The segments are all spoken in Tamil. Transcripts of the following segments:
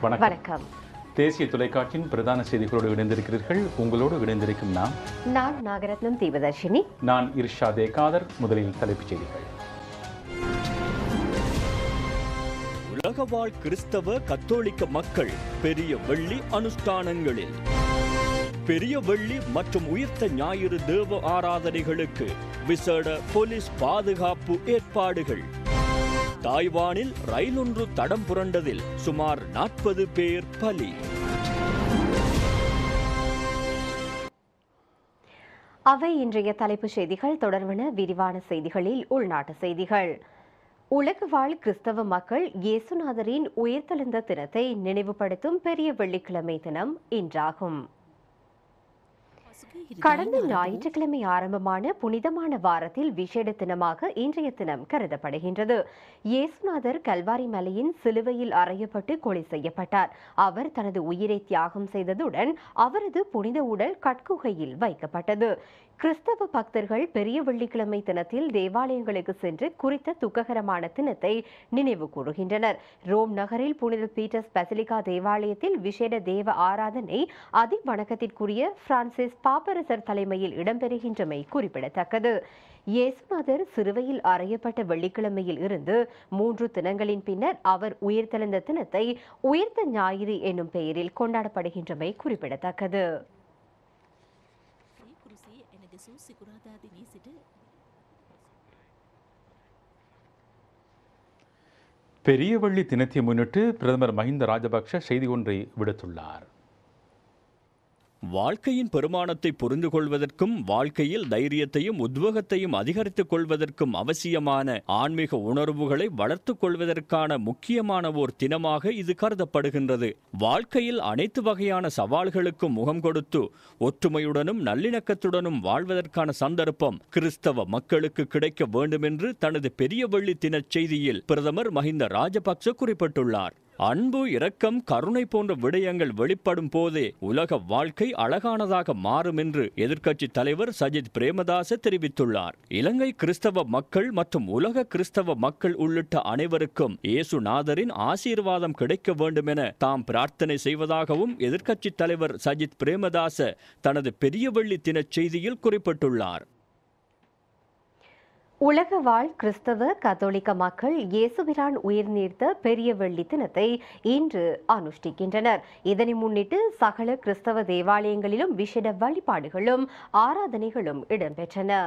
வணக்கம் வணக்கம் தேசிய தொலைக்காட்சியின் பிரதான செய்திகளோடு இணைந்திருக்கிறீர்கள் உங்களோடு இணைந்திருக்கும் நாம் நான் நாகரத்னம் தீபதர்ஷினி நான் இர்ஷாதே காதர் முதலில் தலைப்புச் செய்திகள் உலகவாழ் கிறிஸ்தவ கத்தோலிக்க மக்கள் பெரிய வெள்ளி அனுஷ்டானங்களில் பெரிய வெள்ளி மற்றும் உயிர்த்த ஞாயிறு தேவ ஆராதனைகளுக்கு விசேட போலீஸ் பாதுகாப்பு ஏற்பாடுகள் தாய்வானில் ரயில் ஒன்று தடம் புரண்டதில் சுமார் நாற்பது பேர் பலி அவை இன்றைய தலைப்புச் செய்திகள் தொடர்பான விரிவான செய்திகளில் உள்நாட்டு செய்திகள் உலக வாழ் கிறிஸ்தவ மக்கள் இயேசுநாதரின் உயிர்த்தெழுந்த தினத்தை நினைவுபடுத்தும் பெரிய வெள்ளிக்கிழமை தினம் இன்றாகும் கடந்த ஞாயிற்றுக்கிழமை ஆரம்பமான புனிதமான வாரத்தில் விசேட தினமாக இன்றைய தினம் கருதப்படுகின்றது இயேசுநாதர் கல்வாரி மலையின் சிலுவையில் அறையப்பட்டு கொலை செய்யப்பட்டார் அவர் தனது உயிரை தியாகம் செய்ததுடன் அவரது புனித உடல் கட்குகையில் வைக்கப்பட்டது கிறிஸ்தவ பக்தர்கள் பெரிய வெள்ளிக்கிழமை தினத்தில் தேவாலயங்களுக்கு சென்று குறித்த துக்ககரமான தினத்தை நினைவு கூறுகின்றனர் ரோம் நகரில் புனித பீட்டர்ஸ் பசிலிகா தேவாலயத்தில் விசேட தேவ ஆராதனை அதி வணக்கத்திற்குரிய பிரான்சிஸ் பாப்பரசர் தலைமையில் இடம்பெறுகின்றமை குறிப்பிடத்தக்கது இயேசுநாதர் சிறுவையில் அறையப்பட்ட வெள்ளிக்கிழமையில் இருந்து மூன்று தினங்களின் பின்னர் அவர் உயிர்த்தெழுந்த தினத்தை உயிர்த்த ஞாயிறு என்னும் பெயரில் கொண்டாடப்படுகின்றமை குறிப்பிடத்தக்கது ඒ කුරුසේ එන දෙසූ සිකුරාදා දිනේ සිට பெரிய வெள்ளி தினத்தை முன்னிட்டு பிரதமர் மஹிந்த ராஜபக்ஷ செய்தி ஒன்றை விடுத்துள்ளார் வாழ்க்கையின் பெருமானத்தை புரிந்து கொள்வதற்கும் வாழ்க்கையில் தைரியத்தையும் உத்வேகத்தையும் அதிகரித்துக் கொள்வதற்கும் அவசியமான ஆன்மீக உணர்வுகளை வளர்த்துக் கொள்வதற்கான முக்கியமான ஓர் தினமாக இது கருதப்படுகின்றது வாழ்க்கையில் அனைத்து வகையான சவால்களுக்கும் முகம் கொடுத்து ஒற்றுமையுடனும் நல்லிணக்கத்துடனும் வாழ்வதற்கான சந்தர்ப்பம் கிறிஸ்தவ மக்களுக்கு கிடைக்க வேண்டுமென்று தனது பெரிய வெள்ளி தினச் செய்தியில் பிரதமர் மஹிந்த ராஜபக்ச குறிப்பிட்டுள்ளார் அன்பு இரக்கம் கருணை போன்ற விடயங்கள் வெளிப்படும் போதே உலக வாழ்க்கை அழகானதாக மாறும் என்று எதிர்க்கட்சி தலைவர் சஜித் பிரேமதாச தெரிவித்துள்ளார் இலங்கை கிறிஸ்தவ மக்கள் மற்றும் உலக கிறிஸ்தவ மக்கள் உள்ளிட்ட அனைவருக்கும் இயேசுநாதரின் ஆசீர்வாதம் கிடைக்க வேண்டும் என தாம் பிரார்த்தனை செய்வதாகவும் எதிர்க்கட்சி தலைவர் சஜித் பிரேமதாச தனது பெரிய வெள்ளி தினச் செய்தியில் குறிப்பிட்டுள்ளார் உலக வாழ் கிறிஸ்தவ கத்தோலிக்க மக்கள் இயேசுபிரான் உயிர் நீர்த்த பெரிய வெள்ளி தினத்தை இன்று அனுஷ்டிக்கின்றனர் இதனை முன்னிட்டு சகல கிறிஸ்தவ தேவாலயங்களிலும் விசேட வழிபாடுகளும் ஆராதனைகளும் இடம்பெற்றன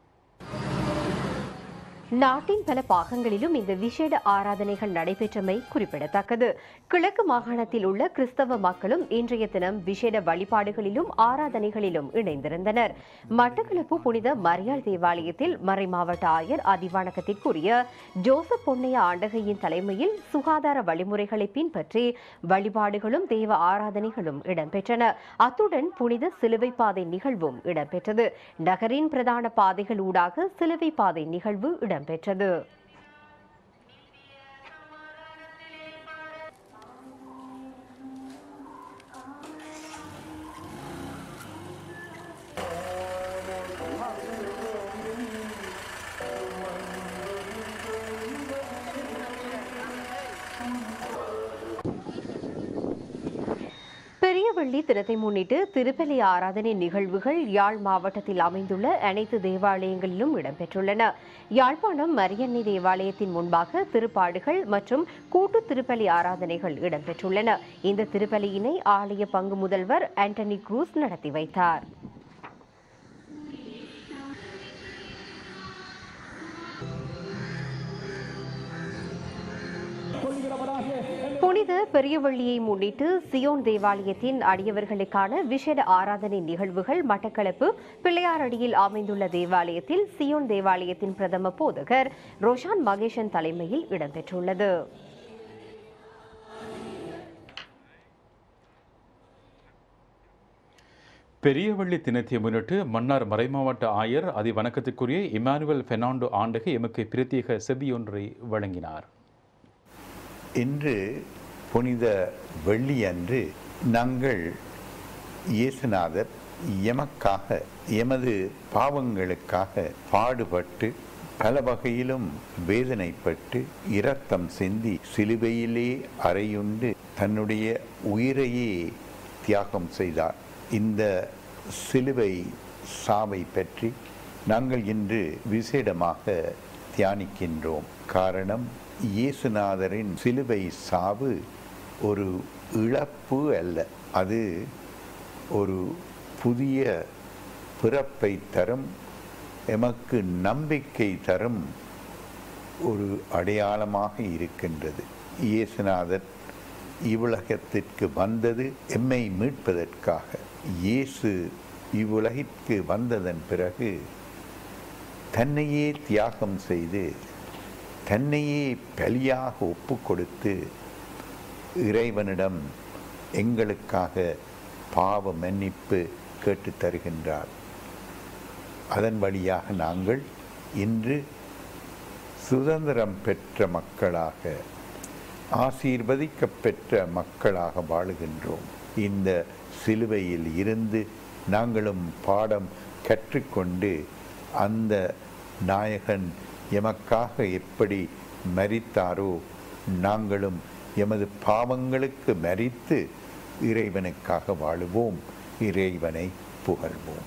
நாட்டின் பல பாகங்களிலும் இந்த விசேட ஆராதனைகள் நடைபெற்றமை குறிப்பிடத்தக்கது கிழக்கு மாகாணத்தில் உள்ள கிறிஸ்தவ மக்களும் இன்றைய தினம் விசேட வழிபாடுகளிலும் ஆராதனைகளிலும் இணைந்திருந்தனர் மட்டக்களப்பு புனித மரியாள் தேவாலயத்தில் மறைமாவட்ட ஆயர் அதிவணக்கத்திற்குரிய ஜோசப் பொன்னைய ஆண்டகையின் தலைமையில் சுகாதார வழிமுறைகளை பின்பற்றி வழிபாடுகளும் தேவ ஆராதனைகளும் இடம்பெற்றன அத்துடன் புனித சிலுவை பாதை நிகழ்வும் இடம்பெற்றது நகரின் பிரதான பாதைகள் ஊடாக சிலுவை பாதை நிகழ்வு இடம்பெற்றது பெரிய வெள்ளி தினத்தை முன்னிட்டு திருப்பலி ஆராதனை நிகழ்வுகள் யாழ் மாவட்டத்தில் அமைந்துள்ள அனைத்து தேவாலயங்களிலும் இடம்பெற்றுள்ளன யாழ்ப்பாணம் மரியன்னை தேவாலயத்தின் முன்பாக திருப்பாடுகள் மற்றும் கூட்டு திருப்பலி ஆராதனைகள் இடம்பெற்றுள்ளன இந்த திருப்பலியினை ஆலய பங்கு முதல்வர் ஆண்டனி குரூஸ் நடத்தி வைத்தார் புனித பெரியவள்ளியை முன்னிட்டு சியோன் தேவாலயத்தின் அடியவர்களுக்கான விசேட ஆராதனை நிகழ்வுகள் மட்டக்களப்பு பிள்ளையாரடியில் அமைந்துள்ள தேவாலயத்தில் சியோன் தேவாலயத்தின் பிரதம போதகர் ரோஷான் மகேஷன் தலைமையில் இடம்பெற்றுள்ளது பெரியவள்ளி தினத்தை முன்னிட்டு மன்னார் மறைமாவட்ட ஆயர் அதி வணக்கத்துக்குரிய இமானுவேல் பெர்னாண்டோ ஆண்டகை எமக்கு பிரத்யேக செபியொன்றை வழங்கினார் இன்று புனித வெள்ளியன்று நாங்கள் இயேசுநாதர் எமக்காக எமது பாவங்களுக்காக பாடுபட்டு பல வகையிலும் வேதனைப்பட்டு இரத்தம் சிந்தி சிலுவையிலே அறையுண்டு தன்னுடைய உயிரையே தியாகம் செய்தார் இந்த சிலுவை சாவை பற்றி நாங்கள் இன்று விசேடமாக தியானிக்கின்றோம் காரணம் இயேசுநாதரின் சிலுவை சாவு ஒரு இழப்பு அல்ல அது ஒரு புதிய பிறப்பை தரும் எமக்கு நம்பிக்கை தரும் ஒரு அடையாளமாக இருக்கின்றது இயேசுநாதர் இவ்வுலகத்திற்கு வந்தது எம்மை மீட்பதற்காக இயேசு இவ்வுலகிற்கு வந்ததன் பிறகு தன்னையே தியாகம் செய்து தன்னையே பலியாக ஒப்பு கொடுத்து இறைவனிடம் எங்களுக்காக பாவ மன்னிப்பு கேட்டு தருகின்றார் அதன் வழியாக நாங்கள் இன்று சுதந்திரம் பெற்ற மக்களாக ஆசீர்வதிக்கப்பெற்ற மக்களாக வாழுகின்றோம் இந்த சிலுவையில் இருந்து நாங்களும் பாடம் கற்றுக்கொண்டு அந்த நாயகன் எமக்காக எப்படி மரித்தாரோ நாங்களும் எமது பாவங்களுக்கு மரித்து இறைவனுக்காக வாழுவோம் இறைவனை புகழ்வோம்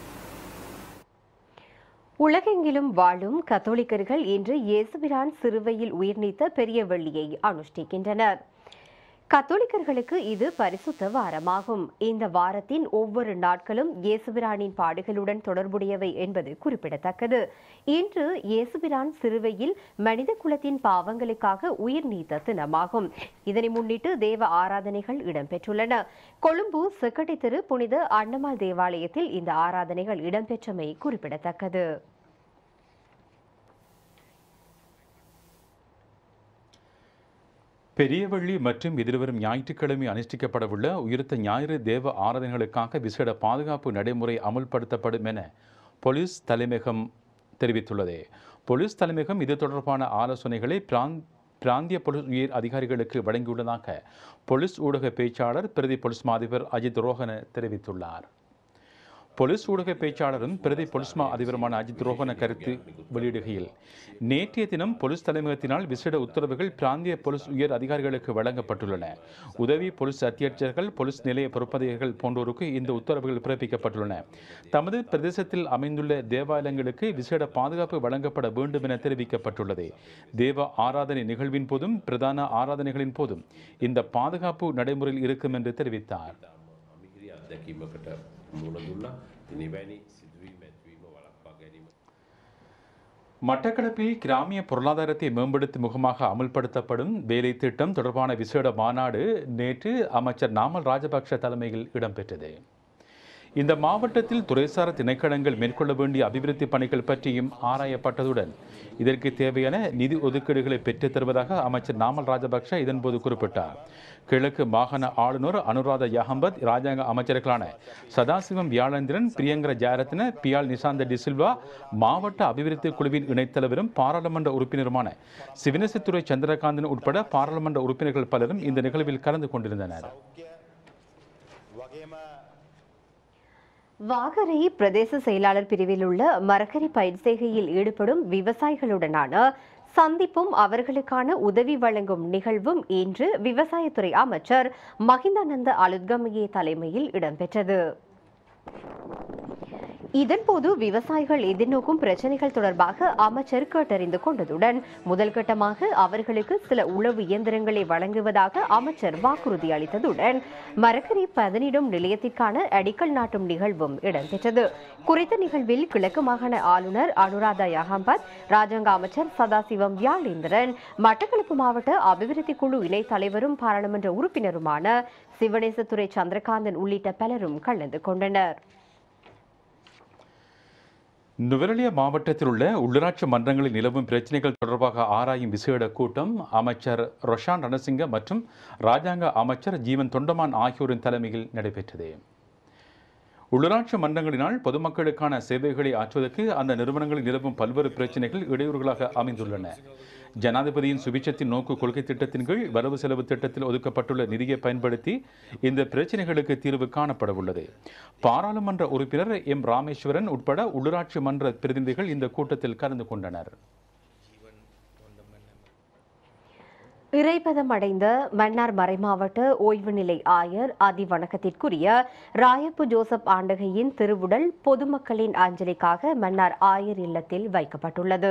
உலகெங்கிலும் வாழும் கத்தோலிக்கர்கள் இன்று இயேசுபிரான் சிறுவையில் உயிர் நீத்த பெரிய வெள்ளியை அனுஷ்டிக்கின்றனர் கத்தோலிக்கர்களுக்கு இது பரிசுத்த வாரமாகும் இந்த வாரத்தின் ஒவ்வொரு நாட்களும் இயேசுபிரானின் பாடுகளுடன் தொடர்புடையவை என்பது குறிப்பிடத்தக்கது இன்று இயேசுபிரான் சிறுவையில் மனித குலத்தின் பாவங்களுக்காக உயிர் நீத்த தினமாகும் இதனை முன்னிட்டு தேவ ஆராதனைகள் இடம்பெற்றுள்ளன கொழும்பு செக்கட்டி தெரு புனித அன்னமாள் தேவாலயத்தில் இந்த ஆராதனைகள் இடம்பெற்றமை குறிப்பிடத்தக்கது பெரியவள்ளி மற்றும் எதிர்வரும் ஞாயிற்றுக்கிழமை அனுஷ்டிக்கப்படவுள்ள உயிர்த்த ஞாயிறு தேவ ஆராதனைகளுக்காக விசேட பாதுகாப்பு நடைமுறை அமுல்படுத்தப்படும் என போலீஸ் தலைமையகம் தெரிவித்துள்ளது போலீஸ் தலைமையகம் இது தொடர்பான ஆலோசனைகளை பிராந் பிராந்திய போலீஸ் உயர் அதிகாரிகளுக்கு வழங்கியுள்ளதாக போலீஸ் ஊடக பேச்சாளர் பிரதி போலீஸ் மாதிபர் அஜித் ரோஹன தெரிவித்துள்ளார் போலீஸ் ஊடக பேச்சாளரும் பிரதி போலீஸ் மா அதிபருமான அஜித் ரோஹன கருத்து வெளியிடுகையில் நேற்றைய தினம் போலீஸ் தலைமையகத்தினால் விசேட உத்தரவுகள் பிராந்திய போலீஸ் உயர் அதிகாரிகளுக்கு வழங்கப்பட்டுள்ளன உதவி போலீஸ் அத்தியட்சர்கள் போலீஸ் நிலைய பொறுப்பதிகாரிகள் போன்றோருக்கு இந்த உத்தரவுகள் பிறப்பிக்கப்பட்டுள்ளன தமது பிரதேசத்தில் அமைந்துள்ள தேவாலயங்களுக்கு விசேட பாதுகாப்பு வழங்கப்பட வேண்டும் என தெரிவிக்கப்பட்டுள்ளது தேவ ஆராதனை நிகழ்வின் போதும் பிரதான ஆராதனைகளின் போதும் இந்த பாதுகாப்பு நடைமுறையில் இருக்கும் என்று தெரிவித்தார் මිහිරි අත්දැකීමකට මුණ දුන්නා. ඉතින් එවැනි සිදුවීම් ඇතිවීම වළක්වා ගැනීම மட்டக்களப்பில் கிராமிய பொருளாதாரத்தை மேம்படுத்தும் முகமாக அமுல்படுத்தப்படும் வேலை திட்டம் தொடர்பான விசேட மாநாடு நேற்று அமைச்சர் நாமல் ராஜபக்ஷ தலைமையில் இடம்பெற்றது இந்த மாவட்டத்தில் துறைசார திணைக்களங்கள் மேற்கொள்ள வேண்டிய அபிவிருத்தி பணிகள் பற்றியும் ஆராயப்பட்டதுடன் இதற்கு தேவையான நிதி ஒதுக்கீடுகளை பெற்றுத் தருவதாக அமைச்சர் நாமல் ராஜபக்ஷ இதன்போது குறிப்பிட்டார் கிழக்கு மாகாண ஆளுநர் அனுராத யஹம்பத் ராஜாங்க அமைச்சர்களான சதாசிவம் வியாழேந்திரன் பிரியங்கர ஜாரத்ன பியால் நிசாந்த டிசில்வா மாவட்ட அபிவிருத்தி குழுவின் இணைத்தலைவரும் பாராளுமன்ற உறுப்பினருமான சிவனசித்துறை சந்திரகாந்தன் உட்பட பாராளுமன்ற உறுப்பினர்கள் பலரும் இந்த நிகழ்வில் கலந்து கொண்டிருந்தனர் வாகரை பிரதேச செயலாளர் பிரிவில் உள்ள மரக்கறி பயிர் செய்கையில் ஈடுபடும் விவசாயிகளுடனான சந்திப்பும் அவர்களுக்கான உதவி வழங்கும் நிகழ்வும் இன்று விவசாயத்துறை அமைச்சர் மஹிந்தானந்த அலுத்கமையே தலைமையில் இடம்பெற்றது இதன்போது விவசாயிகள் எதிர்நோக்கும் பிரச்சனைகள் தொடர்பாக அமைச்சர் கேட்டறிந்து கொண்டதுடன் முதல் கட்டமாக அவர்களுக்கு சில உளவு இயந்திரங்களை வழங்குவதாக அமைச்சர் வாக்குறுதி அளித்ததுடன் மரக்கறி பதனிடும் நிலையத்திற்கான அடிக்கல் நாட்டும் நிகழ்வும் இடம்பெற்றது குறித்த நிகழ்வில் கிழக்கு மாகாண ஆளுநர் அனுராதா யகம்பத் ராஜாங்க அமைச்சர் சதாசிவம் வியாழேந்திரன் மட்டக்களப்பு மாவட்ட அபிவிருத்தி குழு இணைத் தலைவரும் பாராளுமன்ற உறுப்பினருமான சிவனேசத்துறை சந்திரகாந்தன் உள்ளிட்ட பலரும் கலந்து கொண்டனர் நுவரெலியா மாவட்டத்தில் உள்ள உள்ளூராட்சி மன்றங்களில் நிலவும் பிரச்சினைகள் தொடர்பாக ஆராயும் விசேட கூட்டம் அமைச்சர் ரொஷான் ரணசிங்க மற்றும் ராஜாங்க அமைச்சர் ஜீவன் தொண்டமான் ஆகியோரின் தலைமையில் நடைபெற்றது உள்ளூராட்சி மன்றங்களினால் பொதுமக்களுக்கான சேவைகளை ஆற்றுவதற்கு அந்த நிறுவனங்களில் நிலவும் பல்வேறு பிரச்சினைகள் இடையூறுகளாக அமைந்துள்ளன ஜனாதிபதியின் சுபிட்சத்தின் நோக்கு கொள்கை திட்டத்தின் கீழ் வரவு செலவு திட்டத்தில் ஒதுக்கப்பட்டுள்ள நிதியை பயன்படுத்தி இந்த பிரச்சினைகளுக்கு தீர்வு காணப்பட உள்ளது பாராளுமன்ற உறுப்பினர் எம் ராமேஸ்வரன் உட்பட உள்ளூராட்சி மன்ற பிரதிநிதிகள் இந்த கூட்டத்தில் கலந்து கொண்டனர் இறைப்பதம் அடைந்த மன்னார் மறைமாவட்ட ஓய்வு நிலை ஆயர் அதி வணக்கத்திற்குரிய ராயப்பு ஜோசப் ஆண்டகையின் திருவுடல் பொதுமக்களின் அஞ்சலிக்காக மன்னார் ஆயர் இல்லத்தில் வைக்கப்பட்டுள்ளது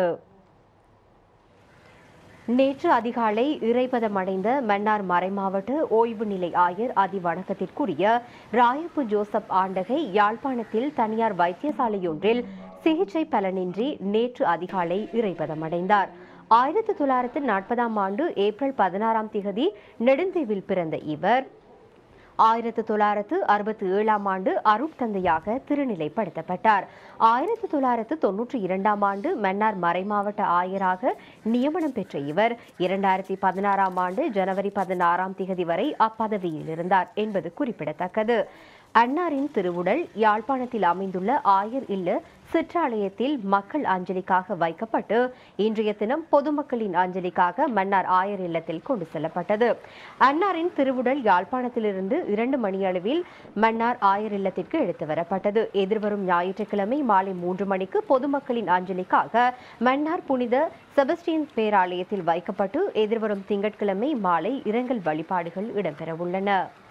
நேற்று அதிகாலை இறைப்பதம் அடைந்த மன்னார் மறைமாவட்ட ஓய்வு நிலை ஆயர் அதி வணக்கத்திற்குரிய ராயப்பு ஜோசப் ஆண்டகை யாழ்ப்பாணத்தில் தனியார் வைத்தியசாலையொன்றில் சிகிச்சை பலனின்றி நேற்று அதிகாலை இறைப்பதம் அடைந்தார் ஆயிரத்தி தொள்ளாயிரத்து நாற்பதாம் ஆண்டு ஏப்ரல் பதினாறாம் திகதி நெடுந்தீவில் பிறந்த இவர் ஆயிரத்து தொள்ளாயிரத்து அறுபத்தி ஏழாம் ஆண்டு அருட்தந்தையாக திருநிலைப்படுத்தப்பட்டார் ஆயிரத்து தொள்ளாயிரத்து தொன்னூற்றி இரண்டாம் ஆண்டு மன்னார் மறைமாவட்ட ஆயராக நியமனம் பெற்ற இவர் இரண்டாயிரத்தி பதினாறாம் ஆண்டு ஜனவரி பதினாறாம் திகதி வரை அப்பதவியில் இருந்தார் என்பது குறிப்பிடத்தக்கது அன்னாரின் திருவுடல் யாழ்ப்பாணத்தில் அமைந்துள்ள ஆயர் இல்ல சிற்றாலயத்தில் மக்கள் அஞ்சலிக்காக வைக்கப்பட்டு இன்றைய தினம் பொதுமக்களின் அஞ்சலிக்காக மன்னார் ஆயர் இல்லத்தில் கொண்டு செல்லப்பட்டது அன்னாரின் திருவுடல் யாழ்ப்பாணத்திலிருந்து இரண்டு மணியளவில் மன்னார் ஆயர் இல்லத்திற்கு எடுத்து வரப்பட்டது எதிர்வரும் ஞாயிற்றுக்கிழமை மாலை மூன்று மணிக்கு பொதுமக்களின் அஞ்சலிக்காக மன்னார் புனித செபஸ்டியன் பேராலயத்தில் வைக்கப்பட்டு எதிர்வரும் திங்கட்கிழமை மாலை இரங்கல் வழிபாடுகள் இடம்பெறவுள்ளன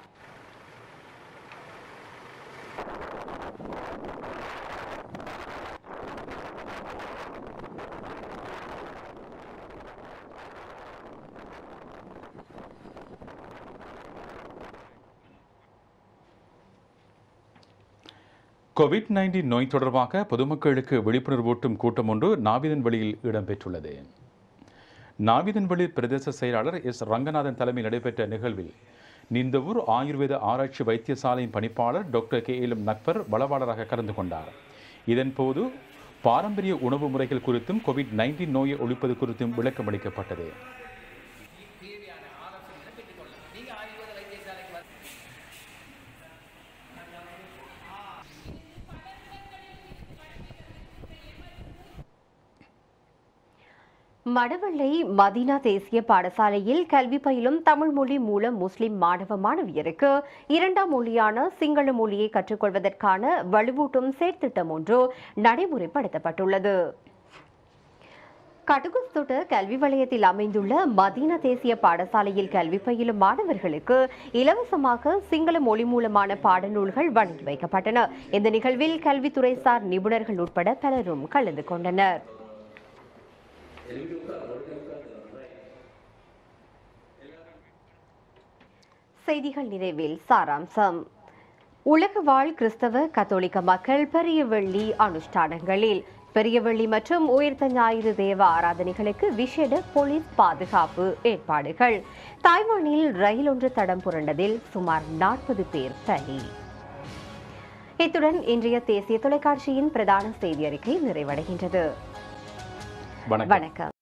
கோவிட் நைன்டீன் நோய் தொடர்பாக பொதுமக்களுக்கு விழிப்புணர்வூட்டும் கூட்டம் ஒன்று நாவிதன்வெளியில் இடம்பெற்றுள்ளது நாவிதன்வெளி பிரதேச செயலாளர் எஸ் ரங்கநாதன் தலைமையில் நடைபெற்ற நிகழ்வில் நிந்தவூர் ஆயுர்வேத ஆராய்ச்சி வைத்தியசாலையின் பணிப்பாளர் டாக்டர் கே எலும் நக்பர் வளவாளராக கலந்து கொண்டார் இதன்போது பாரம்பரிய உணவு முறைகள் குறித்தும் கோவிட் நைன்டீன் நோயை ஒழிப்பது குறித்தும் விளக்கம் அளிக்கப்பட்டது மடவள்ளை மதீனா தேசிய பாடசாலையில் கல்வி பயிலும் தமிழ் மொழி மூலம் முஸ்லிம் மாணவ மாணவியருக்கு இரண்டாம் மொழியான சிங்கள மொழியை கற்றுக்கொள்வதற்கான வலுவூட்டும் செயற்திட்டம் ஒன்று நடைமுறைப்படுத்தப்பட்டுள்ளது கடுகுஸ்தோட்ட கல்வி வலயத்தில் அமைந்துள்ள மதீனா தேசிய பாடசாலையில் கல்வி பயிலும் மாணவர்களுக்கு இலவசமாக சிங்கள மொழி மூலமான பாடநூல்கள் வழங்கி வைக்கப்பட்டன இந்த நிகழ்வில் கல்வித்துறை சார் நிபுணர்கள் உட்பட பலரும் கலந்து கொண்டனர் செய்திகள் நிறைவில் சாராம்சம் உலக வாழ் கிறிஸ்தவ கத்தோலிக்க மக்கள் பெரிய வெள்ளி அனுஷ்டானங்களில் பெரிய வெள்ளி மற்றும் உயிர்த்த ஞாயிறு தேவ ஆராதனைகளுக்கு விசேட போலீஸ் பாதுகாப்பு ஏற்பாடுகள் தாய்வானில் ரயில் ஒன்று தடம் புரண்டதில் சுமார் நாற்பது பேர் பலி இத்துடன் இன்றைய தேசிய தொலைக்காட்சியின் பிரதான செய்தி அறிக்கை நிறைவடைகின்றது வணக்கம் வணக்கம்